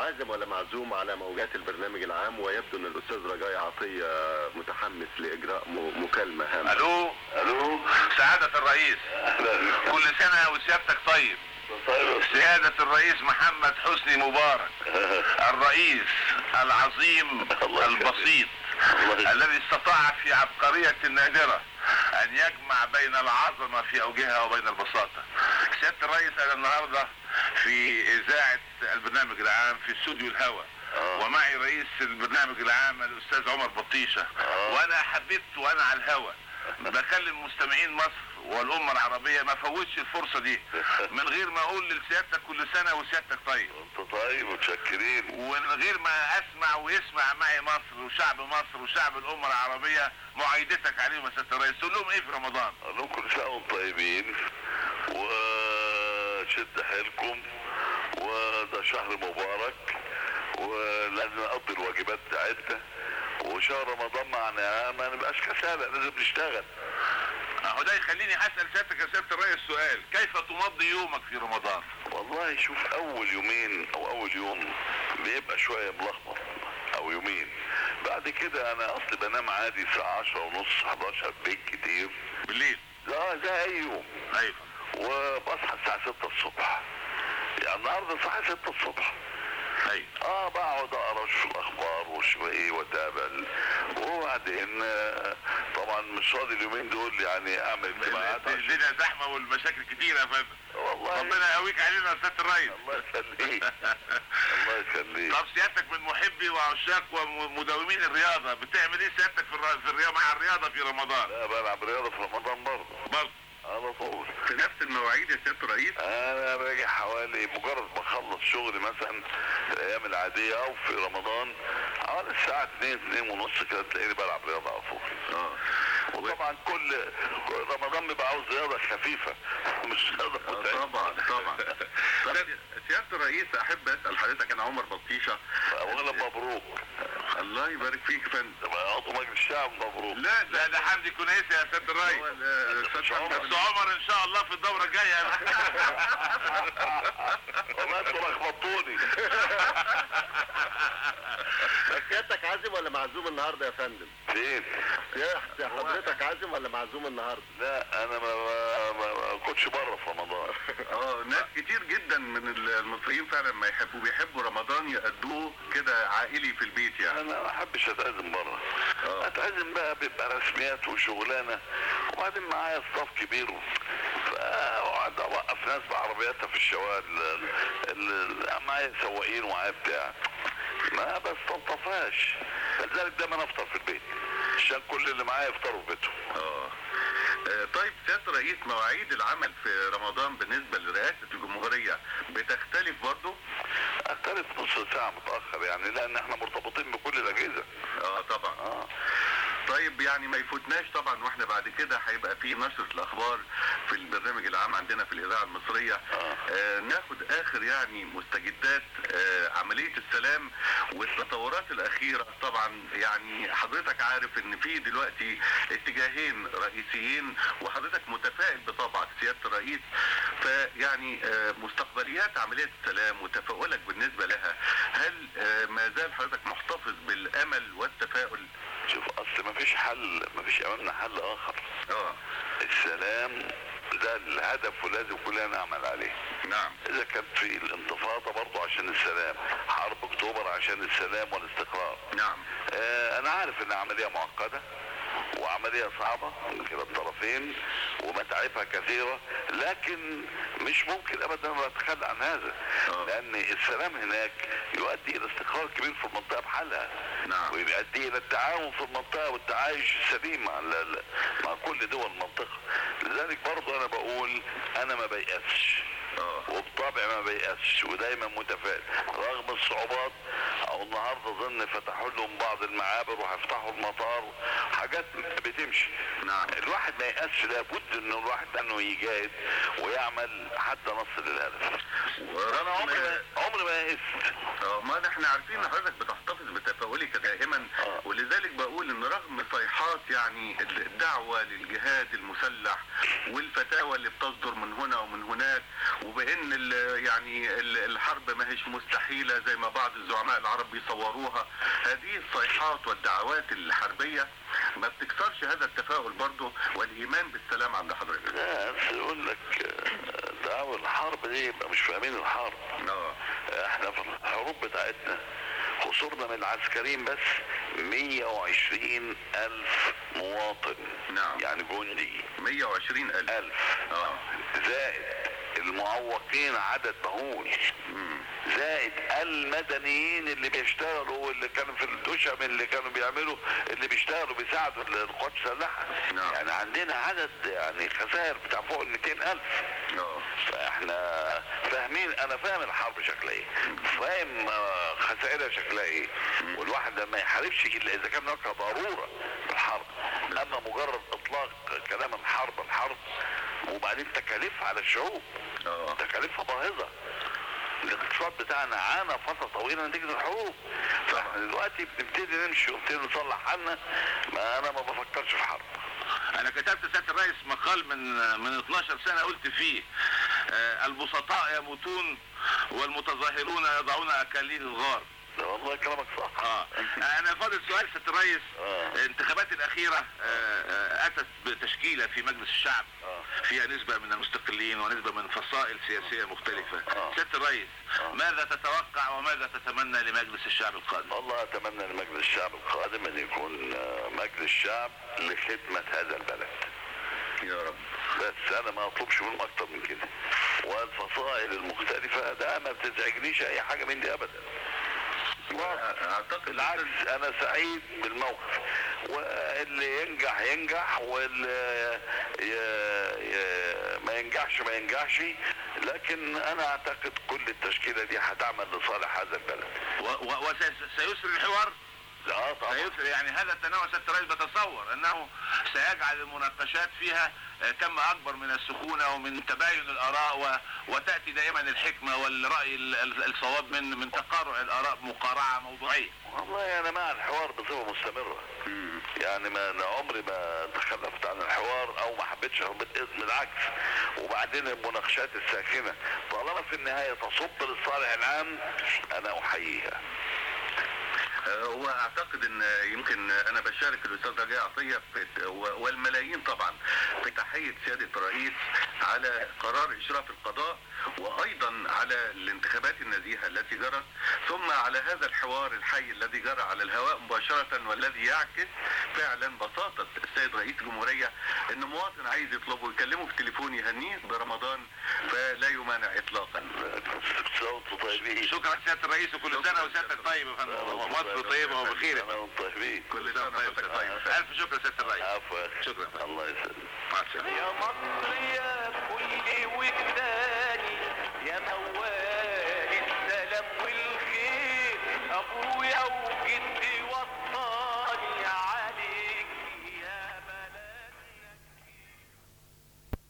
عازم ولا معزوم على موجات البرنامج العام ويبدو ان الاستاذ رجاء عطيه متحمس لاجراء م- مكالمه هامه الو الو سعادة الرئيس اهلا كل سنة وسيادتك طيب طيب سيادة الرئيس محمد حسني مبارك الرئيس العظيم الله يخليك. البسيط الله يخليك. الذي استطاع في عبقرية نادرة ان يجمع بين العظمة في اوجهها وبين البساطة سيادة الرئيس انا النهاردة في اذاعة البرنامج العام في استوديو الهوى آه. ومعي رئيس البرنامج العام الاستاذ عمر بطيشة آه. وانا حبيت وانا على الهوى بكلم مستمعين مصر والامة العربية ما فوتش الفرصة دي من غير ما اقول لسيادتك كل سنة وسيادتك طيب انت طيب متشكرين ومن غير ما اسمع ويسمع معي مصر وشعب مصر وشعب الامة العربية معايدتك عليهم يا سيادة الرئيس تقول لهم ايه في رمضان اقول لهم كل سنه وانتم طيبين وشد حيلكم وده شهر مبارك ولازم نقضي الواجبات بتاعتنا وشهر رمضان معناه ما نبقاش كسالى لازم نشتغل اهو ده يخليني اسال سيادتك يا سيادة الرئيس سؤال كيف تمضي يومك في رمضان والله شوف اول يومين او اول يوم بيبقى شويه ملخبط او يومين بعد كده انا اصلي بنام عادي الساعه 10 ونص 11 بالكتير بالليل لا زي اي يوم ايوه وبصحى الساعه 6 الصبح يعني النهارده صحي 6 الصبح ايوه اه بقعد اقرا اشوف الاخبار واشوف ايه واتابع ال- وبعدين آه، طبعا مش راضي اليومين دول يعني اعمل اجتماعات عشان- الدنيا زحمة والمشاكل كتيرة يا فندم والله ربنا يقويك علينا يا سيادة الرئيس الله يخليك الله يخليك طب سيادتك من محبي وعشاق ومداومين الرياضة بتعمل ايه سيادتك في الر- في الرياضة مع الرياضة في رمضان لا بلعب رياضه في رمضان برضه برضه على طول في نفس المواعيد يا سياده الرئيس انا باجي حوالي مجرد ما اخلص شغلي مثلا الايام العاديه او في رمضان حوالي الساعه 2 2 ونص كده تلاقيني بلعب رياضه على طول اه وطبعا كل كل رمضان بيبقى عاوز رياضه خفيفه مش رياضه متعبه طبعا طبعا طب سياده الرئيس احب اسال حضرتك انا عمر بطيشه اولا مبروك الله يبارك فيك يا فندم تبقى عضو مجلس الشعب مبروك لا ده ده حمدي كنيسي يا سيادة الرئيس هو الأستاذ عمر. بس عمر ان شاء الله في الدورة الجاية والله انتوا لخبطوني سيادتك عازم ولا معزوم النهارده يا فندم؟ فين؟ يا حضرتك عازم ولا معزوم النهارده؟ لا انا ما ما- ما ما كنتش بره في رمضان اه ناس كتير جدا من المصريين فعلا ما يحبوا بيحبوا رمضان يقضوه كده عائلي في البيت يعني انا ما احبش اتعزم بره آه. اتعزم بقى بيبقى رسميات وشغلانه وبعدين معايا ستاف كبير فاقعد اوقف ناس بعربياتها في الشوارع ال- ال- ال- معايا سواقين ومعايا بتاع ما بستلطفهاش لذلك دايما افطر في البيت عشان كل اللي معايا يفطروا في بيتهم اه آه، طيب سيادة الرئيس مواعيد العمل في رمضان بالنسبة لرئاسة الجمهورية بتختلف برضه؟ اختلف نص ساعه متاخر يعني لان احنا مرتبطين بكل الاجهزه اه طبعا اه طيب يعني ما يفوتناش طبعا واحنا بعد كده هيبقى في نشرة الاخبار في البرنامج العام عندنا في الاذاعة المصرية آه. آه ناخد اخر يعني مستجدات آه عملية السلام والتطورات الاخيرة طبعا يعني حضرتك عارف ان في دلوقتي اتجاهين رئيسيين وحضرتك متفائل بطبعك سيادة الرئيس فيعني آه مستقبليات عملية السلام وتفاؤلك بالنسبة لها هل آه ما زال حضرتك محتفظ بالامل والتفاؤل؟ شوف اصل ما فيش حل ما فيش امامنا حل اخر اه السلام ده الهدف ولازم كلنا نعمل عليه نعم اذا كانت في الانتفاضه برضه عشان السلام حرب اكتوبر عشان السلام والاستقرار نعم آه انا عارف ان عمليه معقده وعمليه صعبه من كلا الطرفين ومتاعبها كثيره لكن مش ممكن ابدا نتخلى عن هذا آه. لان السلام هناك يؤدي الى استقرار كبير في المنطقه بحالها نعم. ويؤدي الى التعاون في المنطقه والتعايش السليم مع ال- ال- مع كل دول المنطقه لذلك برضه انا بقول انا ما بيأسش اه وبطبع ما بيأسش ودايما متفائل رغم الصعوبات او النهارده ظن فتحوا لهم بعض المعابر وهيفتحوا المطار حاجات بتمشي نعم. الواحد ما يأسش لابد انه الواحد انه يجاهد ويعمل حتى نصل للهدف انا عمري ما عمري ما يئست اه ما احنا عارفين ان حضرتك بتحتفظ بتفاؤلك دائما آه. ولذلك بقول ان رغم صيحات يعني الدعوه للجهاد المسلح والفتاوى اللي بتصدر من هنا ومن هناك وبان ال- يعني ال- الحرب ما هيش مستحيله زي ما بعض الزعماء العرب بيصوروها هذه الصيحات والدعوات الحربيه ما بتكسرش هذا التفاؤل برضه والايمان بالسلام عند حضرتك لا بس يقول لك آه، دعوة الحرب دي يبقى مش فاهمين الحرب اه احنا في الحروب بتاعتنا خسرنا من العسكريين بس 120 ألف مواطن نعم. يعني جندي 120 الف ألف اه زائد المعوقين عدد مهول مم. زائد المدنيين اللي بيشتغلوا واللي كانوا في الدشم اللي كانوا بيعملوا اللي بيشتغلوا بيساعدوا القوات المسلحه نعم. يعني عندنا عدد يعني خسائر بتاع فوق ال 200 الف اه فاحنا فاهمين انا فاهم الحرب شكلها ايه فاهم آه، خسائرها شكلها ايه والواحد لما يحاربش الا اذا كان هناك ضروره في الحرب اما مجرد اطلاق كلام الحرب الحرب وبعدين تكاليفها على الشعوب اه تكاليفها باهظه الاقتصاد بتاعنا عانى فتره طويله نتيجه الحروب فاحنا دلوقتي بنبتدي نمشي ونبتدي نصلح حالنا ما انا ما بفكرش في حرب انا كتبت سياده الرئيس مقال من من 12 سنه قلت فيه آه، البسطاء يموتون والمتظاهرون يضعون اكاليل الغار ده والله كلامك صح اه انا فاضل سؤال سياده الرئيس آه. الانتخابات الاخيره آه، آه، اتت بتشكيله في مجلس الشعب آه. فيها نسبه من المستقلين ونسبه من فصائل سياسيه مختلفه آه. سياده الرئيس آه. ماذا تتوقع وماذا تتمنى لمجلس الشعب القادم والله اتمنى لمجلس الشعب القادم ان يكون آه، مجلس شعب لخدمه هذا البلد يا رب بس انا ما اطلبش منهم اكتر من كده والفصائل المختلفه ده ما بتزعجنيش اي حاجه من دي ابدا اعتقد بالعكس انا سعيد بالموقف واللي ينجح ينجح واللي ي... ي... ما ينجحش ما ينجحش لكن انا اعتقد كل التشكيله دي هتعمل لصالح هذا البلد وسيسري الحوار اه طبعا سيسري يعني هذا التنوع سياده الرئيس بتصور انه سيجعل المناقشات فيها آه، كم اكبر من السخونه ومن تباين الاراء و... وتاتي دائما الحكمه والراي ال- ال- الصواب من من تقارع الاراء بمقارعه موضوعيه والله انا مع الحوار بصفه مستمره مم. يعني ما أنا عمري ما تخلفت عن الحوار او ما حبيتش بالإذن بالعكس وبعدين المناقشات الساخنه طالما في النهايه تصب للصالح العام انا احييها آه، واعتقد ان يمكن انا بشارك الاستاذ رجاء عطيه في- و- والملايين طبعا في تحيه سياده الرئيس على قرار اشراف القضاء وايضا على الانتخابات النزيهه التي جرت ثم على هذا الحوار الحي الذي جرى على الهواء مباشره والذي يعكس فعلا بساطه السيد رئيس الجمهوريه ان مواطن عايز يطلبه يكلمه في التليفون يهنيه برمضان فلا يمانع اطلاقا صوت طيبين شكرا سياده الرئيس وكل سنه وسيادتك طيب يا فندم مصر طيبه وبخير انا طيبين كل سنه وحضرتك طيب الف شكر سياده الرئيس عفوا يا أخي. شكرا الله يسلمك مع السلامه يا مصر يا كل وجدان